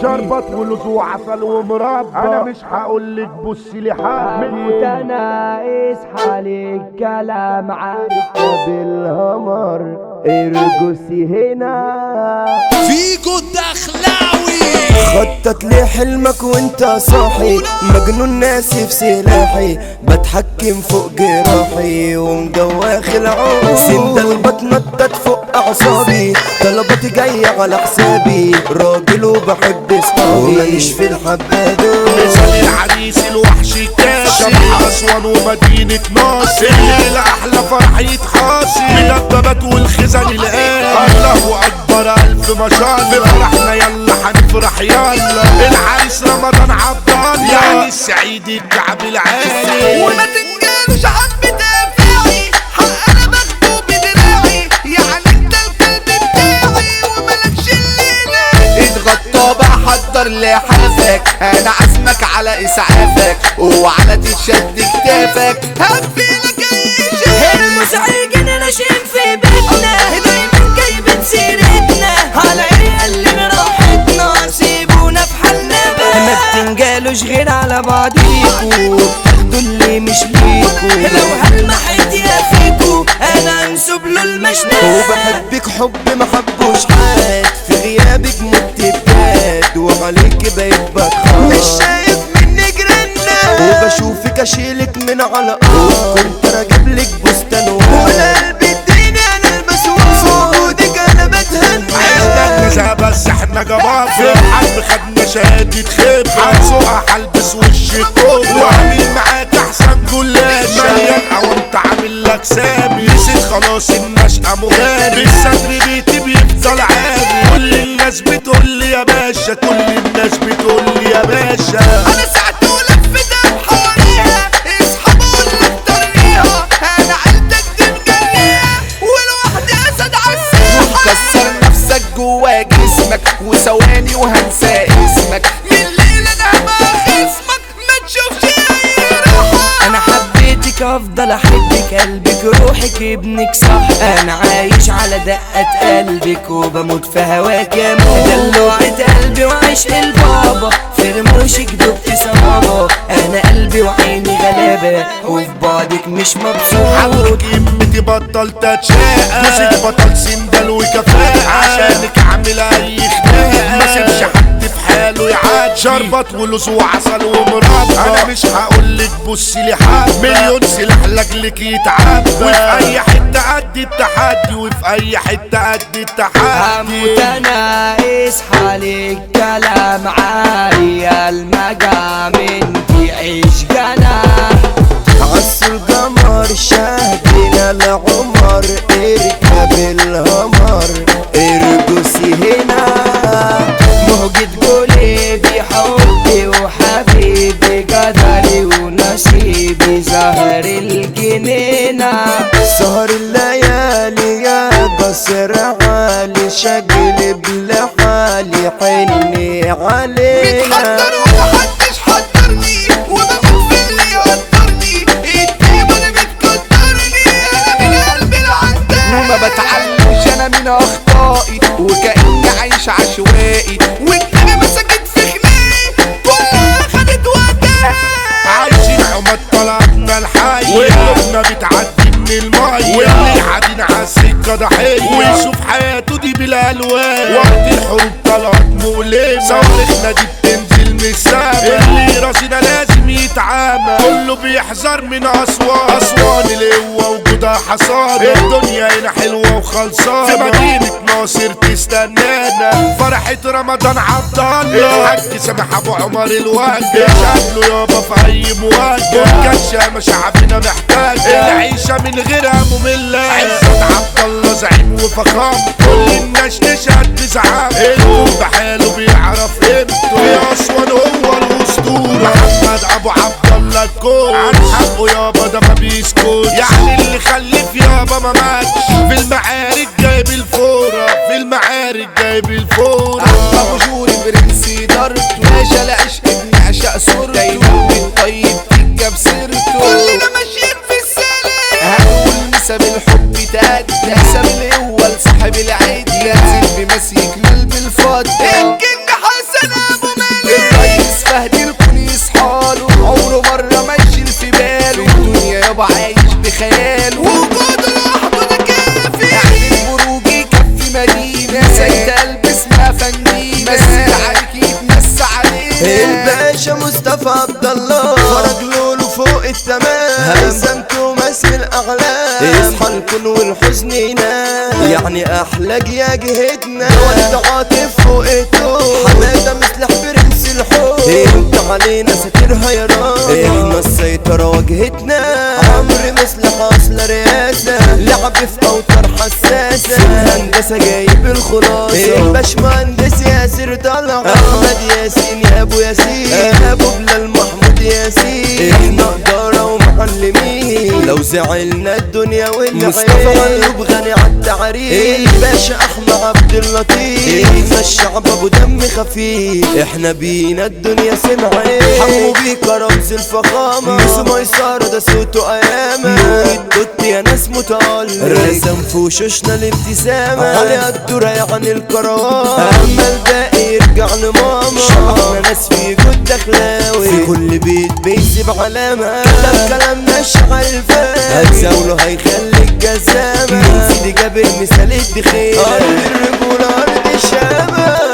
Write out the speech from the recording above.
شربت ولوز وعسل ومربى انا مش هقول لك بصي لي حبيبي متناقص حالي الكلام عارف بالهمر ارقصي هنا فيجو الدخلاوي خطط لي حلمك وانت صاحي مجنون ناسي في سلاحي بتحكم فوق جراحي ومدواخ العون سندل بتنطط فوق اعصابي طلباتي جاية على حسابي راجل وبحب صحابي وماليش في الحبادو مثال العريس الوحش الكاسي شرح اسوان ومدينة ناصر الليلة احلى فرح يتحاصي مدببات والخزن الآن الله اكبر الف ما شاء الله فرحنا يلا هنفرح يلا العريس رمضان عبد الله يعني السعيد الكعب العالي وما تنجمش عم بدافعي حق انا باخده بدراعي يعني انت القلب بتاعي وملكش الليلة اتغطى بقى حضر لحافك انا عزمك على اسعافك وعلى تتشد كتافك هفيلك اي شيء المزعجين ناشئين في بيتنا دايما جايبين سيرتنا على ايه اللي من راحتنا سيبونا في حالنا بقى ما بتنجالوش غير على بعضيكوا تاخدوا اللي مش ليكوا لو هلمحت يا فيكوا انا انسب له المشنقة وبحبك حب ما حبوش حد في غيابك مت بجد وعليك بقيت بتخاف مش شايف مني جرنا وبشوفك اشيلك من على الارض كنت راجب لك بستان والقلب اديني انا المسؤول في وجودك انا بتهنى عندنا نزهة بس احنا جبار في الحرب خدنا شهادة خبرة هنسوقها هلبس وش الكوبرا واعمل معاك احسن جلاش مليان او انت عامل لك سامي نسيت خلاص النشأة مغامر الستر بيتي بيفضل عامي كل الناس بتقول لي يا باشا كل الناس بتقول لي يا باشا انا ساعة ولفت حواليها اصحاب اقول طريقها انا عيلتك دي مجريها ولوحدي اسد عالساحة كسر نفسك جوا جسمك وثواني وهنسى اسمك من الليلة انا مع خصمك ما تشوفش اي راحة انا حبيتك افضل احبك قلبك روحك ابنك صح انا عايش على دقة قلبك وبموت في هواك يا موت دلوعة قلبي وعشق البابا في رموشك دبت صبابا انا قلبي وعيني غلابة وفي بعدك مش مبسوط حضرتك امتي بطلت اتشاقى مسك بطل سندل وكفاءة عشانك عامل اي خناقة ما سيبش حد في حاله يعدي شربت ولوز وعسل ومربى انا مش هقولك بصي لي حد مليون سلاح لاجلك يتعبى وفي اي حتة قد التحدي وفي اي حتة قد التحدي هموت انا اصحى الكلام عالي المقام انتي عيش جناح عصر القمر شاهدنا العمر اركب الهمر ارقصي هنا موجة قلبي حبي وحبيبي قدري ونصيبي زهر الجنينة سهر الليالي يا قصر عالي شقلب لحالي حني علينا بتحضر ومحدش حضرني وبموت في اللي يقدرني الطيبة اللي بتقدرني انا من قلبي العداء وما بتعلمش انا من اخطائي وكاني عايش عشوائي والنبي مسكت في خناقي كلها خدت وقتها عايشين عمد طلعتنا الحي وقلوبنا بتعدي من المي واللي قاعدين على السكه ضحيه ويشوف حياته دي بالالوان وقت الحروب طلعت مؤلمه صواريخنا دي بتنزل من السما اللي راسنا لازم يتعامى كله بيحذر من اسوان اسوان القوه وجودها حصانه الدنيا هنا حلوه وخلصانه في مدينه ناصر تستنانا فرحه رمضان عبد الله الحاج سامح ابو عمر الوجه شكله يابا في اي مواجهه كان شامه شعبنا محتاج العيشه من غيرها ممله عزت عبد الله زعيم وفخام كل الناس تشهد بزعام الكون بحاله بيعرف قيمته في اسوان هو الاسطوره محمد ابو عبد الله الكون عن حقه يابا ده ما بيسكت يعني اللي خلف يابا ما ماتش في المعارك جايب الفوره في المعارك جايب الفوره ابو جوري برنس دارته باشا العشق بنعشق صورته دايما بالطيب تجاب سيرته كلنا ماشيين في السلام هنقول نسب الحب تقد نسب الاول صاحب العيد ينزل بمسيك قلب الفضة الكينج حسن ابو سيد قلب اسمها فنينة مسك عليك يتمس علينا الباشا مصطفى عبد الله فرج لولو فوق التمام هزمته ماسك الاعلام اصحى الكون والحزن ينام يعني احلى يا جهتنا ولد عاطف فوقته حماده مثل برنس الحب انت علينا ساتر هيران احنا السيطرة واجهتنا عمرو مثل حاصل رئاسة لعب في اوتار حساسة في الهندسة جايب الخلاصة الباشمهندس ياسر طلع احمد ياسين يا ابو ياسين ابو بلال محمود ياسين احنا ادارة ومعلمين لو زعلنا الدنيا والعين مصطفى غلوب غني عالتعريف الباشا احمد عبد اللطيف احنا الشعب ابو دم خفيف احنا بينا الدنيا سمعين حمو بيك رمز الفخامة ميسو ميسارة ده صوته ايامة نور الدوت يا ناس متألق رسم في وشوشنا الابتسامة علي الدورة يعني الكروان اما الباقي يرجع لماما شعبنا ناس في جود دخلاوي في كل بيت بيسيب علامة كتب كلامنا الشعر الفاري هتزاوله هيخليك جزامة من سيدي جابر مثال الدخيلة أرض الرجولة أرض الشامة